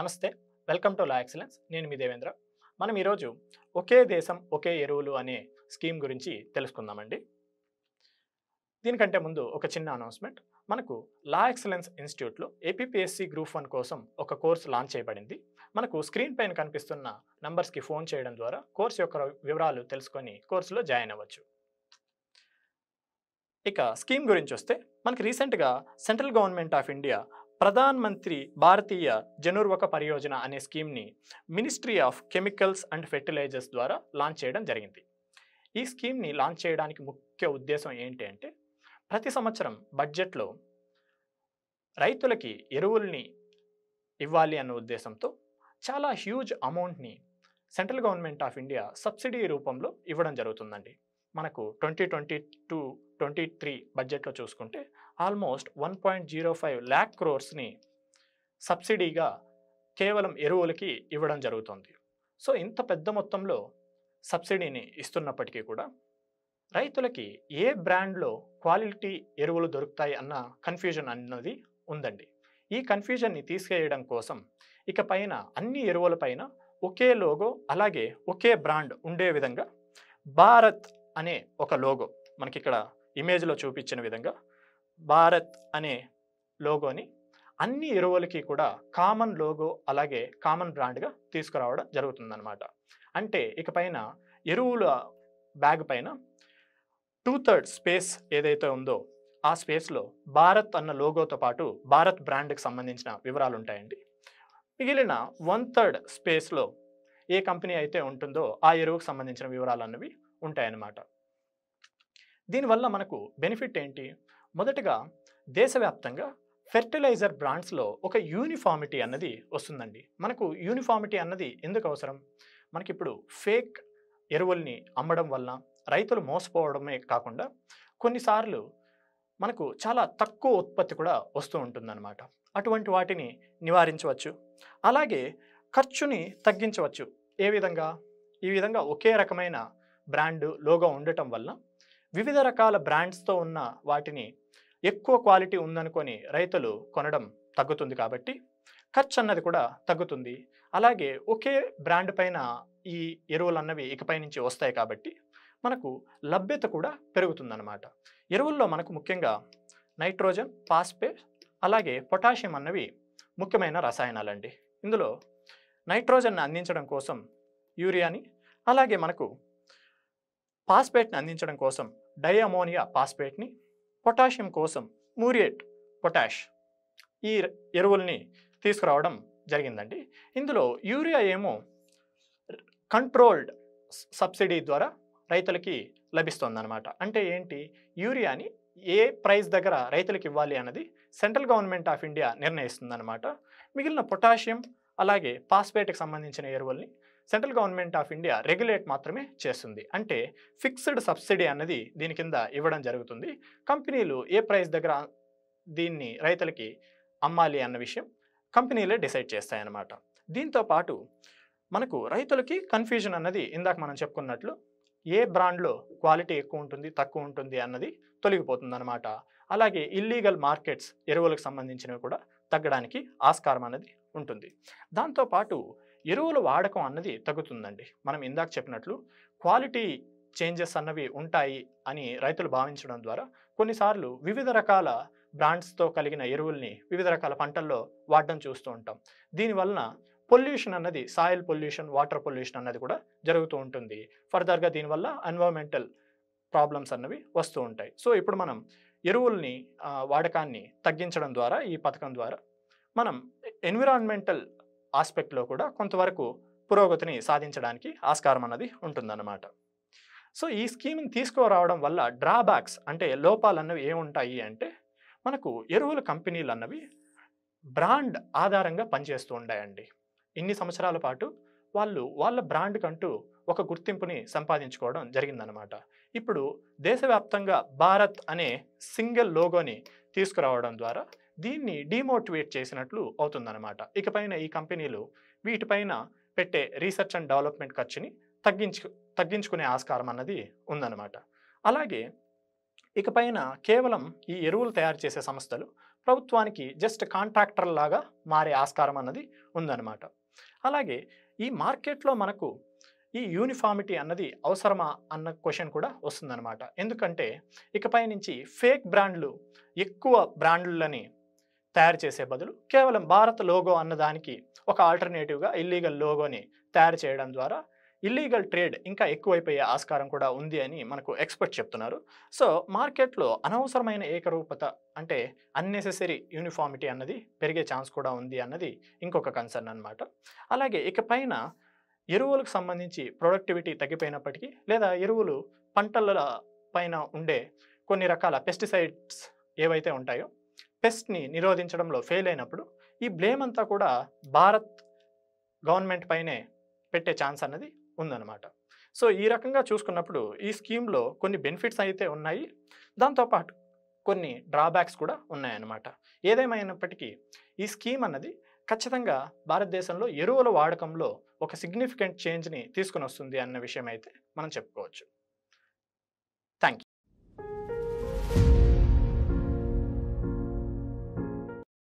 నమస్తే welcome to law excellence నేను మీ దేవేంద్ర మనం ఈరోజు ఒకే దేశం ఒకే ఎరువులు అనే స్కీమ్ గురించి తెలుసుకుందామండి దీనికంటే ముందు ఒక చిన్న అనౌన్స్మెంట్ మనకు లా ఎక్సలెన్స్ ఇన్స్టిట్యూట్లో ఏపీపీఎస్సి గ్రూప్ వన్ కోసం ఒక కోర్స్ లాంచ్ చేయబడింది మనకు స్క్రీన్ పైన కనిపిస్తున్న నంబర్స్కి ఫోన్ చేయడం ద్వారా కోర్స్ యొక్క వివరాలు తెలుసుకొని కోర్సులో జాయిన్ అవ్వచ్చు ఇక స్కీమ్ గురించి వస్తే మనకి రీసెంట్గా central government of India Pradhan Mantri Bharatiya Janurvarak Pariyojana అనే స్కీమ్ని ministry of chemicals and fertilisers ద్వారా లాంచ్ చేయడం జరిగింది ఈ స్కీమ్ని లాంచ్ చేయడానికి ముఖ్య ఉద్దేశం ఏంటి అంటే ప్రతి సంవత్సరం బడ్జెట్లో రైతులకి ఎరువుల్ని ఇవ్వాలి అన్న ఉద్దేశంతో చాలా హ్యూజ్ అమౌంట్ని central government of India subsidy రూపంలో ఇవ్వడం జరుగుతుందండి మనకు twenty twenty two twenty three బడ్జెట్లో చూసుకుంటే almost one point zero five lakh క్రోర్స్ని సబ్సిడీగా కేవలం ఎరువులకి ఇవ్వడం జరుగుతుంది సో ఇంత పెద్ద మొత్తంలో సబ్సిడీని ఇస్తున్నప్పటికీ కూడా రైతులకి ఏ బ్రాండ్లో క్వాలిటీ ఎరువులు దొరుకుతాయి అన్న కన్ఫ్యూజన్ అన్నది ఉందండి ఈ కన్ఫ్యూజన్ని తీసేయడం కోసం ఇక పైన అన్ని ఎరువులపైన ఒకే లోగో అలాగే ఒకే బ్రాండ్ ఉండే విధంగా భారత్ అనే ఒక లోగో మనకి ఇక్కడ ఇమేజ్లో చూపించిన విధంగా భారత్ అనే లోగోని అన్ని ఎరువులకి కూడా కామన్ లోగో అలాగే కామన్ బ్రాండ్గా తీసుకురావడం జరుగుతుందన్నమాట అంటే ఇక పైన ఎరువుల బ్యాగ్ పైన టూ థర్డ్ స్పేస్ ఏదైతే ఉందో ఆ స్పేస్లో భారత్ అన్న లోగోతో పాటు భారత్ బ్రాండ్కి సంబంధించిన వివరాలు ఉంటాయండి మిగిలిన వన్ థర్డ్ స్పేస్లో ఏ కంపెనీ అయితే ఉంటుందో ఆ ఎరువుకు సంబంధించిన వివరాలు అన్నవి ఉంటాయన్నమాట దీనివల్ల మనకు బెనిఫిట్ ఏంటి మొదటగా దేశవ్యాప్తంగా ఫెర్టిలైజర్ బ్రాండ్స్లో ఒక యూనిఫామిటీ అన్నది వస్తుందండి మనకు యూనిఫామిటీ అన్నది ఎందుకు అవసరం మనకి ఇప్పుడు ఫేక్ ఎరువుల్ని అమ్మడం వల్ల రైతులు మోసపోవడమే కాకుండా కొన్నిసార్లు మనకు చాలా తక్కువ ఉత్పత్తి కూడా వస్తూ ఉంటుందన్నమాట అటువంటి వాటిని నివారించవచ్చు అలాగే ఖర్చుని తగ్గించవచ్చు ఏ విధంగా ఈ విధంగా ఒకే రకమైన బ్రాండ్ లోగో ఉండటం వల్ల వివిధ రకాల బ్రాండ్స్తో ఉన్న వాటిని ఎక్కువ క్వాలిటీ ఉందనుకొని రైతులు కొనడం తగ్గుతుంది కాబట్టి ఖర్చు అన్నది కూడా తగ్గుతుంది అలాగే ఒకే బ్రాండ్ పైన ఈ ఎరువులు అన్నవి ఇకపై నుంచి వస్తాయి కాబట్టి మనకు లభ్యత కూడా పెరుగుతుందన్నమాట ఎరువుల్లో మనకు ముఖ్యంగా నైట్రోజన్ ఫాస్ఫేట్ అలాగే పొటాషియం అన్నవి ముఖ్యమైన రసాయనాలండి ఇందులో నైట్రోజన్ని అందించడం కోసం యూరియాని అలాగే మనకు ఫాస్ఫేట్ని అందించడం కోసం డైఅమోనియా ఫాస్ఫేట్ని పొటాషియం కోసం మూరియేట్ పొటాష్ ఈ ఎరువుల్ని తీసుకురావడం జరిగిందండి ఇందులో యూరియా ఏమో కంట్రోల్డ్ సబ్సిడీ ద్వారా రైతులకి లభిస్తుందన్నమాట అంటే ఏంటి యూరియాని ఏ ప్రైస్ దగ్గర రైతులకు ఇవ్వాలి అన్నది సెంట్రల్ గవర్నమెంట్ ఆఫ్ ఇండియా నిర్ణయిస్తుందన్నమాట మిగిలిన పొటాషియం అలాగే ఫాస్ఫేట్కి సంబంధించిన ఎరువుల్ని central government of India regulate మాత్రమే చేస్తుంది అంటే ఫిక్స్డ్ సబ్సిడీ అన్నది దీని కింద ఇవ్వడం జరుగుతుంది కంపెనీలు ఏ ప్రైస్ దగ్గర దీన్ని రైతులకి అమ్మాలి అన్న విషయం కంపెనీలే డిసైడ్ చేస్తాయన్నమాట దీంతో పాటు మనకు రైతులకి కన్ఫ్యూజన్ అన్నది ఇందాక మనం చెప్పుకున్నట్లు ఏ బ్రాండ్లో క్వాలిటీ ఎక్కువ ఉంటుంది తక్కువ ఉంటుంది అన్నది తొలగిపోతుంది అనమాట అలాగే ఇల్లీగల్ మార్కెట్స్ ఎరువులకు సంబంధించినవి కూడా తగ్గడానికి ఆస్కారం అన్నది ఉంటుంది దాంతోపాటు ఎరువుల వాడకం అన్నది తగ్గుతుందండి మనం ఇందాక చెప్పినట్లు క్వాలిటీ చేంజెస్ అన్నవి ఉంటాయి అని రైతులు భావించడం ద్వారా కొన్నిసార్లు వివిధ రకాల బ్రాండ్స్తో కలిగిన ఎరువుల్ని వివిధ రకాల పంటల్లో వాడడం చూస్తూ ఉంటాం దీనివలన పొల్యూషన్ అన్నది సాయిల్ పొల్యూషన్ వాటర్ పొల్యూషన్ అన్నది కూడా జరుగుతూ ఉంటుంది ఫర్దర్గా దీనివల్ల ఎన్వైరన్మెంటల్ ప్రాబ్లమ్స్ అన్నవి వస్తూ ఉంటాయి సో ఇప్పుడు మనం ఎరువుల్ని ఆ, వాడకాన్ని తగ్గించడం ద్వారా ఈ పథకం ద్వారా మనం ఎన్విరాన్మెంటల్ ఆస్పెక్ట్లో కూడా కొంతవరకు పురోగతిని సాధించడానికి ఆస్కారం అన్నది ఉంటుందన్నమాట సో ఈ స్కీమ్ని తీసుకురావడం వల్ల డ్రాబ్యాక్స్ అంటే లోపాలు అన్నవి ఏముంటాయి అంటే మనకు ఎరువుల కంపెనీలు అన్నవి బ్రాండ్ ఆధారంగా పనిచేస్తూ ఉంటాయండి ఇన్ని సంవత్సరాల పాటు వాళ్ళు వాళ్ళ బ్రాండ్ కంటూ ఒక గుర్తింపుని సంపాదించుకోవడం జరిగిందనమాట ఇప్పుడు దేశవ్యాప్తంగా భారత్ అనే సింగిల్ లోగోని తీసుకురావడం ద్వారా దీన్ని డిమోటివేట్ చేసినట్లు అవుతుందన్నమాట ఇకపైన ఈ కంపెనీలు వీటిపైన పెట్టే రీసెర్చ్ అండ్ డెవలప్మెంట్ ఖర్చుని తగ్గించు తగ్గించుకునే ఆస్కారం అన్నది ఉందన్నమాట అలాగే ఇకపైన కేవలం ఈ ఎరువులు తయారు చేసే సంస్థలు ప్రభుత్వానికి జస్ట్ కాంట్రాక్టర్ లాగా మారే ఆస్కారం అన్నది ఉందన్నమాట అలాగే ఈ మార్కెట్లో మనకు ఈ యూనిఫామిటీ అన్నది అవసరమా అన్న క్వశ్చన్ కూడా వస్తుందన్నమాట ఎందుకంటే ఇకపై నుంచి ఫేక్ బ్రాండ్లు ఎక్కువ బ్రాండ్లని తయారు చేసే బదులు కేవలం భారత్ లోగో అన్నదానికి ఒక ఆల్టర్నేటివ్గా ఇల్లీగల్ లోగోని తయారు చేయడం ద్వారా ఇల్లీగల్ ట్రేడ్ ఇంకా ఎక్కువైపోయే ఆస్కారం కూడా ఉంది అని మనకు ఎక్స్పర్ట్ చెప్తున్నారు సో మార్కెట్లో అనవసరమైన ఏకరూపత అంటే అన్నెసెసరీ యూనిఫామిటీ అన్నది పెరిగే ఛాన్స్ కూడా ఉంది అన్నది ఇంకొక కన్సర్న్ అన్నమాట అలాగే ఇకపైన ఎరువులకు సంబంధించి ప్రొడక్టివిటీ తగ్గిపోయినప్పటికీ లేదా ఎరువులు పంటల పైన ఉండే కొన్ని రకాల పెస్టిసైడ్స్ ఏవైతే ఉంటాయో పెస్ట్ని నిరోధించడంలో ఫెయిల్ అయినప్పుడు ఈ బ్లేమ్ అంతా కూడా భారత్ గవర్నమెంట్ పైనే పెట్టే ఛాన్స్ అన్నది ఉందన్నమాట సో ఈ రకంగా చూసుకున్నప్పుడు ఈ స్కీమ్లో కొన్ని బెనిఫిట్స్ అయితే ఉన్నాయి దాంతోపాటు కొన్ని డ్రాబ్యాక్స్ కూడా ఉన్నాయన్నమాట ఏదేమైనప్పటికీ ఈ స్కీమ్ అన్నది ఖచ్చితంగా భారతదేశంలో ఎరువుల వాడకంలో ఒక సిగ్నిఫికెంట్ చేంజ్ని తీసుకుని వస్తుంది అన్న విషయం అయితే మనం చెప్పుకోవచ్చు